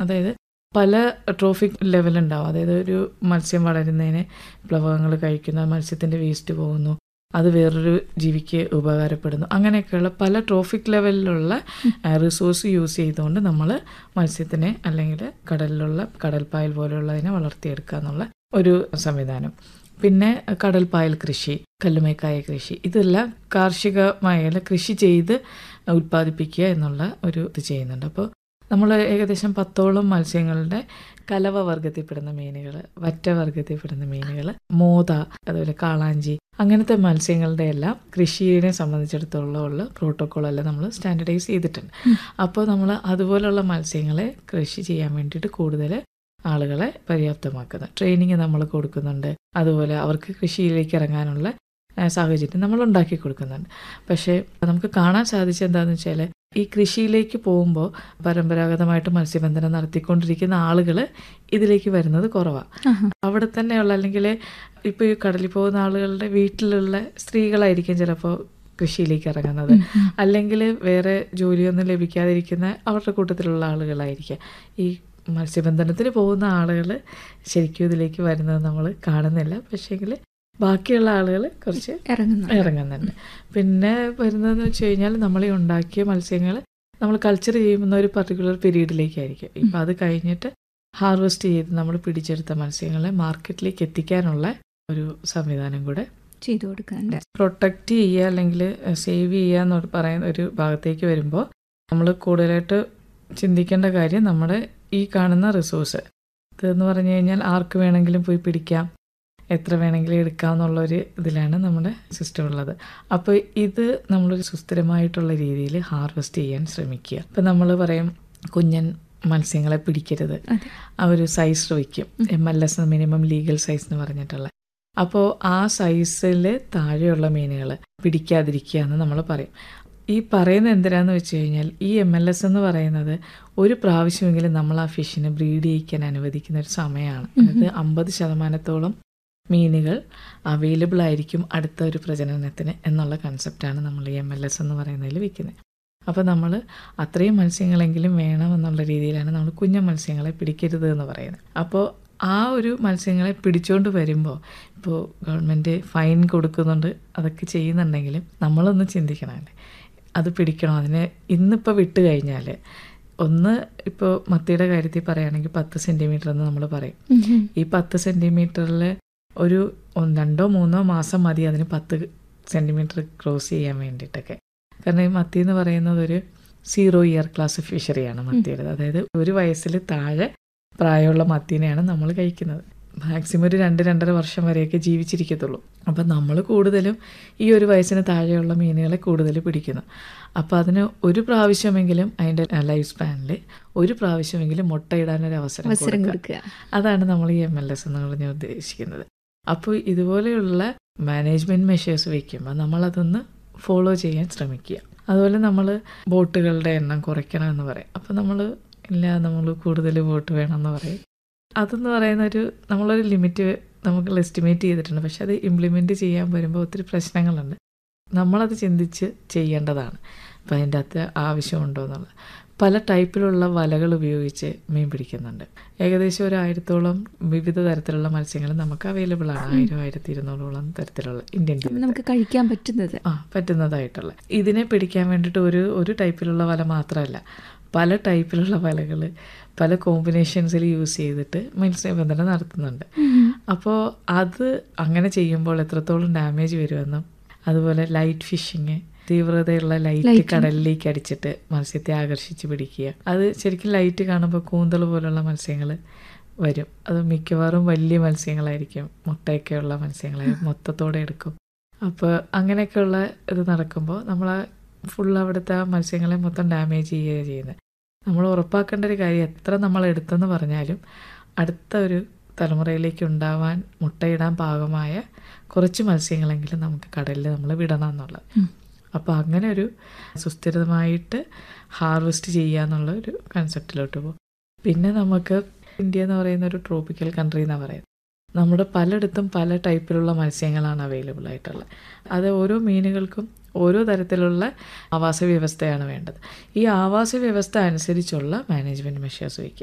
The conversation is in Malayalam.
അതായത് പല ട്രോഫിക് ലെവൽ ഉണ്ടാവും അതായത് ഒരു മത്സ്യം വളരുന്നതിന് പ്ലവകങ്ങൾ കഴിക്കുന്ന മത്സ്യത്തിൻ്റെ വേസ്റ്റ് പോകുന്നു അത് വേറൊരു ജീവിക്ക് ഉപകാരപ്പെടുന്നു അങ്ങനെയൊക്കെയുള്ള പല ട്രോഫിക് ലെവലിലുള്ള റിസോഴ്സ് യൂസ് ചെയ്തുകൊണ്ട് നമ്മൾ മത്സ്യത്തിനെ അല്ലെങ്കിൽ കടലിലുള്ള കടൽപ്പായൽ പോലെയുള്ളതിനെ വളർത്തിയെടുക്കുക എന്നുള്ള ഒരു സംവിധാനം പിന്നെ കടൽപ്പായൽ കൃഷി കല്ലുമേക്കായ കൃഷി ഇതെല്ലാം കാർഷികമായ കൃഷി ചെയ്ത് ഉൽപ്പാദിപ്പിക്കുക എന്നുള്ള ഒരു ഇത് ചെയ്യുന്നുണ്ട് അപ്പോൾ നമ്മൾ ഏകദേശം പത്തോളം മത്സ്യങ്ങളുടെ കലവ വർഗത്തിൽപ്പെടുന്ന മീനുകൾ വറ്റ വർഗത്തിൽപ്പെടുന്ന മീനുകൾ മോത അതുപോലെ കാളാഞ്ചി അങ്ങനത്തെ മത്സ്യങ്ങളുടെ എല്ലാം കൃഷിയെ സംബന്ധിച്ചിടത്തോളം ഉള്ള പ്രോട്ടോക്കോൾ എല്ലാം നമ്മൾ സ്റ്റാൻഡർഡൈസ് ചെയ്തിട്ടുണ്ട് അപ്പോൾ നമ്മൾ അതുപോലുള്ള മത്സ്യങ്ങളെ കൃഷി ചെയ്യാൻ വേണ്ടിയിട്ട് കൂടുതൽ ആളുകളെ പര്യാപ്തമാക്കുന്നത് ട്രെയിനിങ് നമ്മൾ കൊടുക്കുന്നുണ്ട് അതുപോലെ അവർക്ക് കൃഷിയിലേക്ക് ഇറങ്ങാനുള്ള സാഹചര്യം നമ്മൾ ഉണ്ടാക്കി കൊടുക്കുന്നുണ്ട് പക്ഷേ നമുക്ക് കാണാൻ സാധിച്ച എന്താണെന്ന് വെച്ചാൽ ഈ കൃഷിയിലേക്ക് പോകുമ്പോൾ പരമ്പരാഗതമായിട്ട് മത്സ്യബന്ധനം നടത്തിക്കൊണ്ടിരിക്കുന്ന ആളുകൾ ഇതിലേക്ക് വരുന്നത് കുറവാണ് അവിടെ തന്നെയുള്ള അല്ലെങ്കിൽ ഇപ്പോൾ ഈ കടലിൽ പോകുന്ന ആളുകളുടെ വീട്ടിലുള്ള സ്ത്രീകളായിരിക്കും ചിലപ്പോൾ കൃഷിയിലേക്ക് ഇറങ്ങുന്നത് അല്ലെങ്കിൽ വേറെ ജോലിയൊന്നും ലഭിക്കാതിരിക്കുന്ന അവരുടെ കൂട്ടത്തിലുള്ള ആളുകളായിരിക്കാം ഈ മത്സ്യബന്ധനത്തിന് പോകുന്ന ആളുകൾ ശരിക്കും ഇതിലേക്ക് വരുന്നത് നമ്മൾ കാണുന്നില്ല പക്ഷേങ്കിൽ ബാക്കിയുള്ള ആളുകൾ കുറച്ച് ഇറങ്ങുന്നു ഇറങ്ങുന്നുണ്ട് പിന്നെ വരുന്നതെന്ന് വെച്ച് കഴിഞ്ഞാൽ നമ്മൾ ഈ ഉണ്ടാക്കിയ മത്സ്യങ്ങൾ നമ്മൾ കൾച്ചർ ചെയ്യുന്ന ഒരു പർട്ടിക്കുലർ പീരീഡിലേക്കായിരിക്കും ഇപ്പം അത് കഴിഞ്ഞിട്ട് ഹാർവെസ്റ്റ് ചെയ്ത് നമ്മൾ പിടിച്ചെടുത്ത മത്സ്യങ്ങളെ മാർക്കറ്റിലേക്ക് എത്തിക്കാനുള്ള ഒരു സംവിധാനം കൂടെ ചെയ്തു കൊടുക്കാനുണ്ട് പ്രൊട്ടക്റ്റ് ചെയ്യുക അല്ലെങ്കിൽ സേവ് ചെയ്യുക എന്ന് പറയുന്ന ഒരു ഭാഗത്തേക്ക് വരുമ്പോൾ നമ്മൾ കൂടുതലായിട്ട് ചിന്തിക്കേണ്ട കാര്യം നമ്മുടെ ഈ കാണുന്ന റിസോഴ്സ് ഇതെന്ന് പറഞ്ഞു കഴിഞ്ഞാൽ ആർക്ക് വേണമെങ്കിലും പോയി പിടിക്കാം എത്ര വേണമെങ്കിലും എടുക്കാം എന്നുള്ളൊരു ഇതിലാണ് നമ്മുടെ സിസ്റ്റം ഉള്ളത് അപ്പോൾ ഇത് നമ്മളൊരു സുസ്ഥിരമായിട്ടുള്ള രീതിയിൽ ഹാർവെസ്റ്റ് ചെയ്യാൻ ശ്രമിക്കുക ഇപ്പം നമ്മൾ പറയും കുഞ്ഞൻ മത്സ്യങ്ങളെ പിടിക്കരുത് ആ ഒരു സൈസ് വയ്ക്കും M L S minimum legal size എന്ന് പറഞ്ഞിട്ടുള്ള അപ്പോൾ ആ സൈസിൽ താഴെയുള്ള മീനുകൾ പിടിക്കാതിരിക്കുക എന്ന് നമ്മൾ പറയും ഈ പറയുന്നത് എന്തിനാന്ന് വെച്ച് കഴിഞ്ഞാൽ ഈ എം എൽ എസ് എന്ന് പറയുന്നത് ഒരു പ്രാവശ്യമെങ്കിലും നമ്മൾ ആ ഫിഷിനെ ബ്രീഡ് ചെയ്യിക്കാൻ അനുവദിക്കുന്ന ഒരു സമയമാണ് അതായത് അമ്പത് ശതമാനത്തോളം മീനുകൾ അവൈലബിൾ ആയിരിക്കും അടുത്ത ഒരു പ്രജനനത്തിന് എന്നുള്ള കൺസെപ്റ്റാണ് നമ്മൾ ഈ എം എൽ എസ് എന്ന് പറയുന്നതിൽ വിൽക്കുന്നത് അപ്പോൾ നമ്മൾ അത്രയും മത്സ്യങ്ങളെങ്കിലും വേണം എന്നുള്ള രീതിയിലാണ് നമ്മൾ കുഞ്ഞ മത്സ്യങ്ങളെ പിടിക്കരുത് എന്ന് പറയുന്നത് അപ്പോൾ ആ ഒരു മത്സ്യങ്ങളെ പിടിച്ചുകൊണ്ട് വരുമ്പോൾ ഇപ്പോൾ ഗവൺമെൻറ് ഫൈൻ കൊടുക്കുന്നുണ്ട് അതൊക്കെ ചെയ്യുന്നുണ്ടെങ്കിലും നമ്മളൊന്ന് ചിന്തിക്കണമല്ലേ അത് പിടിക്കണം അതിനെ ഇന്നിപ്പോൾ വിട്ട് കഴിഞ്ഞാൽ ഒന്ന് ഇപ്പോൾ മത്തിയുടെ കാര്യത്തിൽ പറയുകയാണെങ്കിൽ പത്ത് സെൻറ്റിമീറ്റർ എന്ന് നമ്മൾ പറയും ഈ പത്ത് സെൻറ്റിമീറ്ററിൽ ഒരു രണ്ടോ മൂന്നോ മാസം മതി അതിന് പത്ത് സെൻറ്റിമീറ്റർ ക്രോസ് ചെയ്യാൻ വേണ്ടിയിട്ടൊക്കെ കാരണം ഈ മത്തി എന്ന് പറയുന്നത് ഒരു സീറോ ഇയർ ക്ലാസ് ഫിഷറിയാണ് മത്തിയുടെ അതായത് ഒരു വയസ്സിൽ താഴെ പ്രായമുള്ള മത്തീനെയാണ് നമ്മൾ കഴിക്കുന്നത് മാക്സിമം ഒരു രണ്ട് രണ്ടര വർഷം വരെയൊക്കെ ജീവിച്ചിരിക്കത്തുള്ളൂ അപ്പം നമ്മൾ കൂടുതലും ഈ ഒരു വയസ്സിന് താഴെയുള്ള മീനുകളെ കൂടുതൽ പിടിക്കുന്നു അപ്പോൾ അതിന് ഒരു പ്രാവശ്യമെങ്കിലും അതിൻ്റെ ലൈഫ് സ്പാനിൽ ഒരു പ്രാവശ്യമെങ്കിലും മുട്ടയിടാനൊരു അവസരം കൊടുക്കുക അതാണ് നമ്മൾ ഈ എം എൽ എസ് എന്ന് പറഞ്ഞ് ഉദ്ദേശിക്കുന്നത് അപ്പോൾ ഇതുപോലെയുള്ള മാനേജ്മെൻറ്റ് മെഷേഴ്സ് വയ്ക്കുമ്പോൾ നമ്മളതൊന്ന് ഫോളോ ചെയ്യാൻ ശ്രമിക്കുക അതുപോലെ നമ്മൾ ബോട്ടുകളുടെ എണ്ണം കുറയ്ക്കണം എന്ന് പറയും അപ്പോൾ നമ്മൾ ഇല്ല നമ്മൾ കൂടുതൽ ബോട്ട് വേണമെന്ന് പറയും അതെന്ന് പറയുന്ന ഒരു നമ്മളൊരു ലിമിറ്റ് നമുക്ക് എസ്റ്റിമേറ്റ് ചെയ്തിട്ടുണ്ട് പക്ഷെ അത് ഇംപ്ലിമെൻറ്റ് ചെയ്യാൻ വരുമ്പോൾ ഒത്തിരി പ്രശ്നങ്ങളുണ്ട് നമ്മളത് ചിന്തിച്ച് ചെയ്യേണ്ടതാണ് അപ്പം അതിൻ്റെ അകത്ത് ആവശ്യമുണ്ടോ എന്നുള്ളത് പല ടൈപ്പിലുള്ള വലകൾ ഉപയോഗിച്ച് മീൻ പിടിക്കുന്നുണ്ട് ഏകദേശം ഒരു ആയിരത്തോളം വിവിധ തരത്തിലുള്ള മത്സ്യങ്ങൾ നമുക്ക് അവൈലബിൾ ആണ് ആയിരം ആയിരത്തി ഇരുന്നൂറോളം തരത്തിലുള്ള ഇന്ത്യൻ നമുക്ക് കഴിക്കാൻ പറ്റുന്നത് ആ പറ്റുന്നതായിട്ടുള്ള ഇതിനെ പിടിക്കാൻ വേണ്ടിയിട്ട് ഒരു ഒരു ടൈപ്പിലുള്ള വല മാത്രമല്ല പല ടൈപ്പിലുള്ള വലകൾ പല കോമ്പിനേഷൻസിൽ യൂസ് ചെയ്തിട്ട് മത്സ്യബന്ധനം നടത്തുന്നുണ്ട് അപ്പോൾ അത് അങ്ങനെ ചെയ്യുമ്പോൾ എത്രത്തോളം ഡാമേജ് വരുമെന്നും അതുപോലെ ലൈറ്റ് ഫിഷിങ് തീവ്രതയുള്ള ലൈറ്റ് കടലിലേക്ക് അടിച്ചിട്ട് മത്സ്യത്തെ ആകർഷിച്ച് പിടിക്കുക അത് ശരിക്കും ലൈറ്റ് കാണുമ്പോൾ കൂന്തൽ പോലുള്ള മത്സ്യങ്ങൾ വരും അത് മിക്കവാറും വലിയ മത്സ്യങ്ങളായിരിക്കും മുട്ടയൊക്കെയുള്ള മത്സ്യങ്ങളെ മൊത്തത്തോടെ എടുക്കും അപ്പോൾ അങ്ങനെയൊക്കെയുള്ള ഇത് നടക്കുമ്പോൾ നമ്മൾ ഫുൾ അവിടുത്തെ മത്സ്യങ്ങളെ മൊത്തം ഡാമേജ് ചെയ്യുകയാണ് ചെയ്യുന്നത് നമ്മൾ ഉറപ്പാക്കേണ്ട ഒരു കാര്യം എത്ര നമ്മൾ എടുത്തെന്ന് പറഞ്ഞാലും അടുത്ത ഒരു തലമുറയിലേക്ക് ഉണ്ടാവാൻ മുട്ടയിടാൻ പാകമായ കുറച്ച് മത്സ്യങ്ങളെങ്കിലും നമുക്ക് കടലിൽ നമ്മൾ വിടണം എന്നുള്ളത് അപ്പോൾ അങ്ങനെ ഒരു സുസ്ഥിരമായിട്ട് ഹാർവെസ്റ്റ് ചെയ്യുക എന്നുള്ള ഒരു കൺസെപ്റ്റിലോട്ട് പോകും പിന്നെ നമുക്ക് ഇന്ത്യ എന്ന് പറയുന്ന ഒരു ട്രോപ്പിക്കൽ കൺട്രി എന്നാണ് പറയുന്നത് നമ്മുടെ പലയിടത്തും പല ടൈപ്പിലുള്ള മത്സ്യങ്ങളാണ് അവൈലബിൾ ആയിട്ടുള്ളത് അത് ഓരോ മീനുകൾക്കും ഓരോ തരത്തിലുള്ള ആവാസ വ്യവസ്ഥയാണ് വേണ്ടത് ഈ ആവാസ വ്യവസ്ഥ അനുസരിച്ചുള്ള മാനേജ്മെൻറ്റ് മെഷേഴ്സ് വയ്ക്കുക